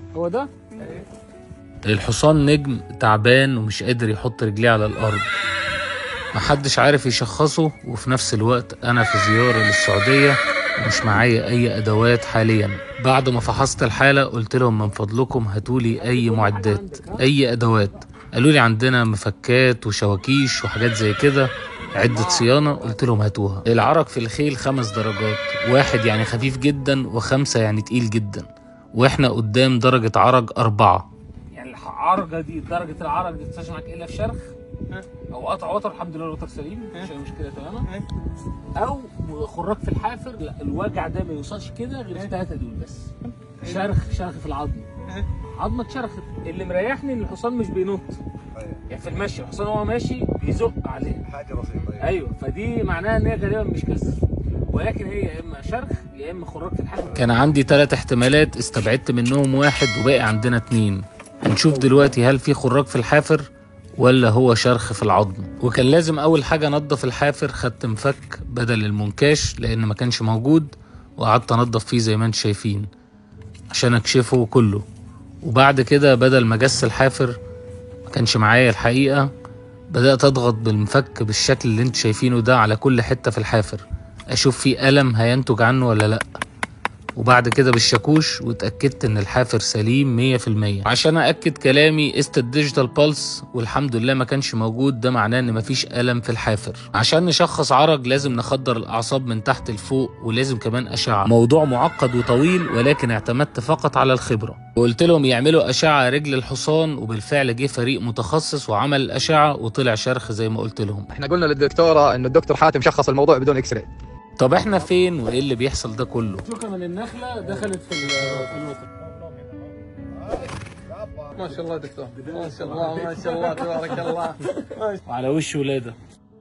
هو ده الحصان نجم تعبان ومش قادر يحط رجليه على الارض محدش عارف يشخصه وفي نفس الوقت انا في زيارة للسعودية ومش معايا اي ادوات حاليا بعد ما فحصت الحالة قلت لهم من فضلكم هاتولي اي معدات اي ادوات قالوا لي عندنا مفكات وشواكيش وحاجات زي كده عدة صيانة قلت لهم هاتوها العرق في الخيل خمس درجات واحد يعني خفيف جدا وخمسة يعني تقيل جدا واحنا قدام درجة عرج أربعة يعني العرجة دي درجة العرج دي تستشعر معاك إلا في شرخ أو قطع وتر الحمد لله الوتر سليم مش أي مشكلة تماما أو خراج في الحافر لا الوجع ده ما يوصلش كده غير في الثلاثة دول بس شرخ شرخ في العظم عظمة اتشرخت اللي مريحني ان الحصان مش بينط يعني في المشي الحصان وهو ماشي بيزق عليه حاجه بسيطه ايوه فدي معناها ان هي غالبا مش كسر ولكن هي يا اما شرخ يا اما خراج في الحافر كان عندي ثلاث احتمالات استبعدت منهم واحد وباقي عندنا اتنين هنشوف دلوقتي هل في خراج في الحافر ولا هو شرخ في العظم وكان لازم اول حاجه انضف الحافر خدت مفك بدل المنكاش لان ما كانش موجود وقعدت انضف فيه زي ما انتم شايفين عشان اكشفه كله وبعد كده بدل ما جس الحافر ما كانش معايا الحقيقه بدات اضغط بالمفك بالشكل اللي انتوا شايفينه ده على كل حته في الحافر اشوف في الم هينتج عنه ولا لا وبعد كده بالشاكوش واتأكدت ان الحافر سليم مية في المية عشان أأكد كلامي قست الديجيتال بالس والحمد لله ما كانش موجود ده معناه ان مفيش ألم في الحافر عشان نشخص عرج لازم نخدر الأعصاب من تحت لفوق ولازم كمان أشعة موضوع معقد وطويل ولكن اعتمدت فقط على الخبرة وقلت لهم يعملوا أشعة رجل الحصان وبالفعل جه فريق متخصص وعمل الأشعة وطلع شرخ زي ما قلت لهم احنا قلنا للدكتوره انه الدكتور حاتم شخص الموضوع بدون اكس راي طب احنا فين وايه اللي بيحصل ده كله شوكة من النخلة دخلت في في الوتر ما شاء الله دكتور ما شاء الله ما شاء الله تبارك الله وعلى وش ولادة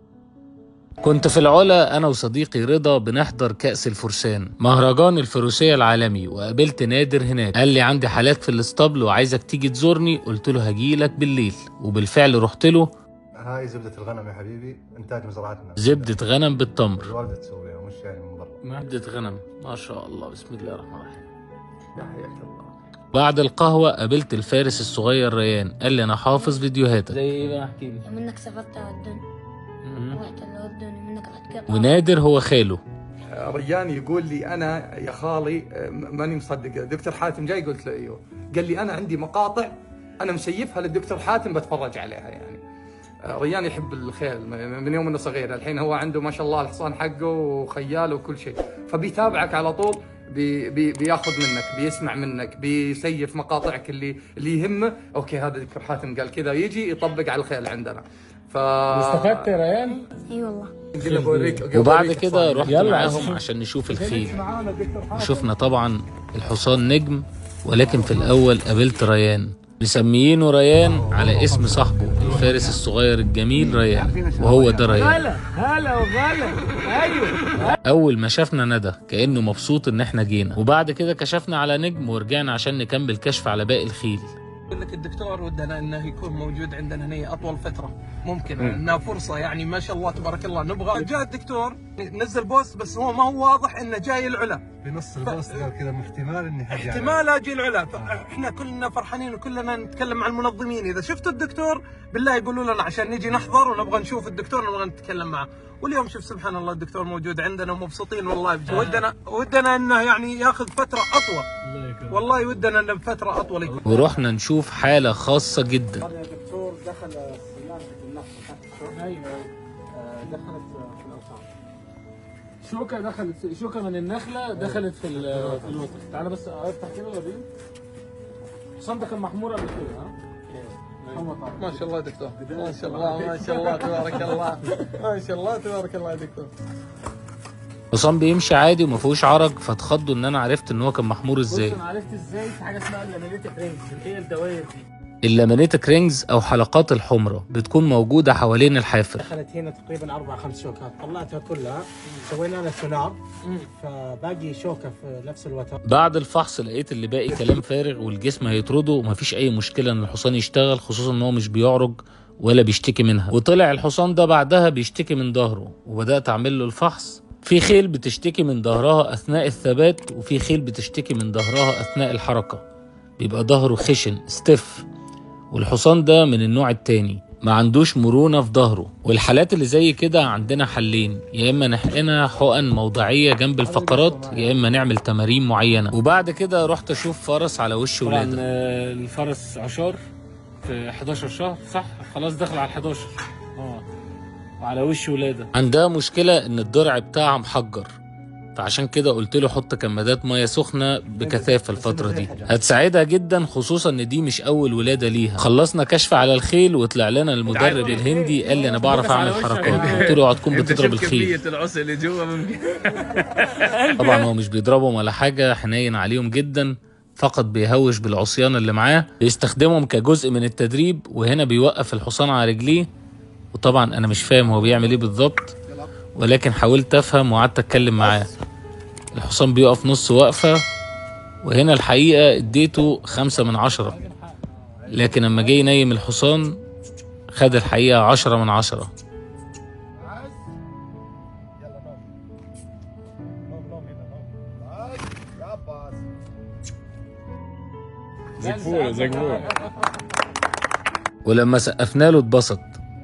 كنت في العلا أنا وصديقي رضا بنحضر كأس الفرسان مهرجان الفروسية العالمي وقابلت نادر هناك قال لي عندي حالات في الاسطبل وعايزك تيجي تزورني قلت له هجيلك بالليل وبالفعل رحت له هاي زبده الغنم يا حبيبي انتاج مزرعتنا زبدة غنم بالتمر الوالده تسويها مش يعني من برا مادة غنم ما شاء الله بسم الله الرحمن الرحيم يحييك الله بعد القهوة قابلت الفارس الصغير ريان قال لي أنا حافظ فيديوهاتك زي إيه بقى احكي لي منك سافرت الأردن رحت الأردن ومنك رحت قطر ونادر هو خاله ريان يقول لي انا يا خالي آه، ماني مصدق دكتور حاتم جاي قلت له ايوه قال لي انا عندي مقاطع انا مسيفها للدكتور حاتم بتفرج عليها يعني آه، ريان يحب الخيل م- من يوم انه صغير الحين هو عنده ما شاء الله الحصان حقه وخيال وكل شيء فبيتابعك على طول بي بي بياخذ منك بيسمع منك بيسيف مقاطعك اللي اللي يهمه اوكي هذا دكتور حاتم قال كذا يجي يطبق على الخيل عندنا ف استفدت يا ريان اي والله قلنا بوريك وبعد بوريك كده حصان. رحت معاهم عشان نشوف الخيل وشفنا طبعا الحصان نجم ولكن في الأول قابلت ريان مسميينه ريان على اسم صاحبه الفارس الصغير الجميل ريان وهو ده ريان هلا هلا وغلا ايوه اول ما شافنا ندى كانه مبسوط ان احنا جينا وبعد كده كشفنا على نجم ورجعنا عشان نكمل كشف على باقي الخيل يقول لك الدكتور ودنا انه يكون موجود عندنا هنا اطول فتره ممكن انها فرصه يعني ما شاء الله تبارك الله نبغى جاء الدكتور نزل بوست بس هو ما هو واضح انه جاي العلا بنص البوست قال كذا احتمال اني حاجي احتمال اجي العلا فاحنا كلنا فرحانين وكلنا نتكلم مع المنظمين اذا شفتوا الدكتور بالله يقولوا لنا عشان نجي نحضر ونبغى نشوف الدكتور ونبغى نتكلم معه واليوم شوف سبحان الله الدكتور موجود عندنا ومبسوطين والله بجد. ودنا ودنا انه يعني ياخذ فتره اطول والله ودنا انه بفتره اطول يكون ورحنا نشوف حالة خاصة جدا الدكتور دخل صيانة النفس تحت ايوه دخلت في الاوصان شوكة دخلت شوكة من النخلة دخلت في ال- في الوتر تعالى بس افتح كده وريني الحصان ده كان محمور قبل كده ها هو طبعا ما شاء الله دكتور ما شاء الله ما شاء الله تبارك الله ما شاء الله تبارك الله يا دكتور حصان بيمشي عادي وما فيهوش عرج فاتخضوا ان انا عرفت ان هو كان محمور ازاي بص انا عرفت ازاي في حاجة اسمها اللامينيتك رينج اللي هي الدوائر دي اللامانيتك رينجز او حلقات الحمرة بتكون موجودة حوالين الحافر دخلت هنا تقريبا اربع خمس شوكات طلعتها كلها سوينا لها سونار فباقي شوكة في نفس الوتر بعد الفحص لقيت اللي باقي كلام فارغ والجسم هيطرده ومفيش اي مشكلة ان الحصان يشتغل خصوصا ان هو مش بيعرج ولا بيشتكي منها وطلع الحصان ده بعدها بيشتكي من ظهره وبدأت اعمل له الفحص في خيل بتشتكي من ظهرها اثناء الثبات وفي خيل بتشتكي من ظهرها اثناء الحركة بيبقى ظهره خشن ستيف والحصان ده من النوع التاني ما عندوش مرونة في ظهره والحالات اللي زي كده عندنا حلين يا إما نحقنها حقن موضعية جنب الفقرات يا إما نعمل تمارين معينة وبعد كده رحت أشوف فرس على وش طبعا ولادة آه، الفرس عشار في 11 شهر صح خلاص داخل على 11 اه وعلى وش ولاده عندها مشكلة إن الضرع بتاعها محجر فعشان كده قلت له حط كمادات ميه سخنه بكثافه الفتره دي هتساعدها جدا خصوصا ان دي مش اول ولاده ليها خلصنا كشف على الخيل وطلع لنا المدرب الهندي قال لي انا بعرف اعمل حركات قلت له اوعى تكون بتضرب الخيل العصا اللي جوا من طبعا هو مش بيضربهم ولا حاجه حنين عليهم جدا فقط بيهوش بالعصيان اللي معاه بيستخدمهم كجزء من التدريب وهنا بيوقف الحصان على رجليه وطبعا انا مش فاهم هو بيعمل ايه بالظبط ولكن حاولت افهم وقعدت اتكلم معاه الحصان بيقف نص وقفه وهنا الحقيقه اديته خمسة من عشرة لكن لما جه ينيم الحصان خد الحقيقه عشرة من عشرة زقفوله زقفوله ولما سقفنا له اتبسط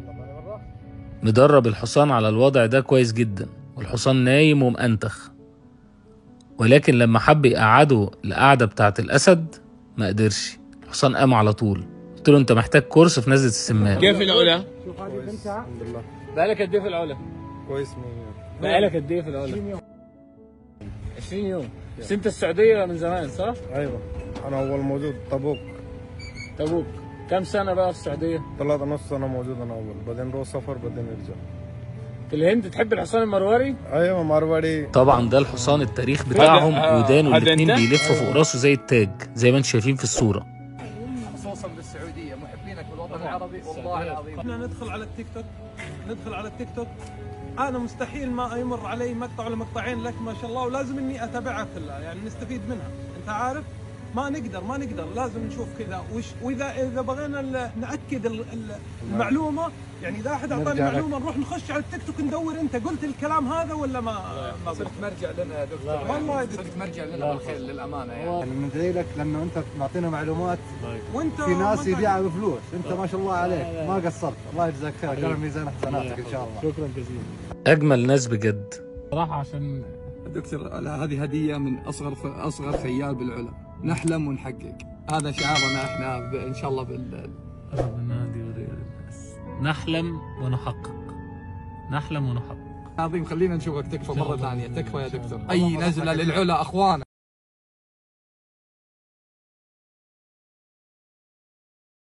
مدرب الحصان على الوضع ده كويس جدا والحصان نايم ومأنتخ ولكن لما حب يقعده القعدة بتاعة الأسد ما قدرش الحصان قام على طول قلت له انت محتاج كورس في نزلة السمان كيف العلا؟ شوف هذه بنتها بقالك قد ايه في العلا؟ كويس بقالك قد ايه في العلا؟ 20 يوم 20 يوم بس انت السعوديه من زمان صح؟ ايوه انا اول موجود طبوق تبوك كم سنه بقى في السعوديه؟ ثلاثة نص سنة موجود انا اول بعدين نروح سفر بعدين نرجع في الهند تحب الحصان المرواري؟ ايوه مارواڑي طبعا ده الحصان التاريخ بتاعهم هذا- ودانه هذا الاتنين انت؟ بيلف فوق راسه زي التاج زي ما انتم شايفين في الصورة خصوصا بالسعوديه محبينك بالوطن العربي والله العظيم احنا ندخل على التيك توك ندخل على التيك توك انا مستحيل ما يمر علي مقطع ولا مقطعين لك ما شاء الله ولازم اني اتابعها كلها يعني نستفيد منها انت عارف ما نقدر ما نقدر لازم نشوف كذا وش واذا اذا بغينا ال- ناكد ال- ال- المعلومه يعني اذا احد اعطاني نرجع لك. معلومه نروح نخش على التيك توك ندور انت قلت الكلام هذا ولا ما ما قلت صرت مرجع لنا يا دكتور والله يا صرت مرجع لنا بالخير للامانه يعني يعني بندعي لك لانه انت معطينا معلومات وانت في ناس ما يبيعها بفلوس انت ما شاء الله عليك ما قصرت الله يجزاك خير جرب ميزان حسناتك ان شاء الله شكرا جزيلا أجمل ناس بجد صراحه عشان دكتور لا، هذه هديه من اصغر اصغر خيال بالعلا نحلم ونحقق هذا شعارنا احنا ب- ان شاء الله بال نادي وريال الناس نحلم ونحقق نحلم ونحقق عظيم خلينا نشوفك تكفى مره ثانيه تكفى يا دكتور اي نزله للعلا اخوانا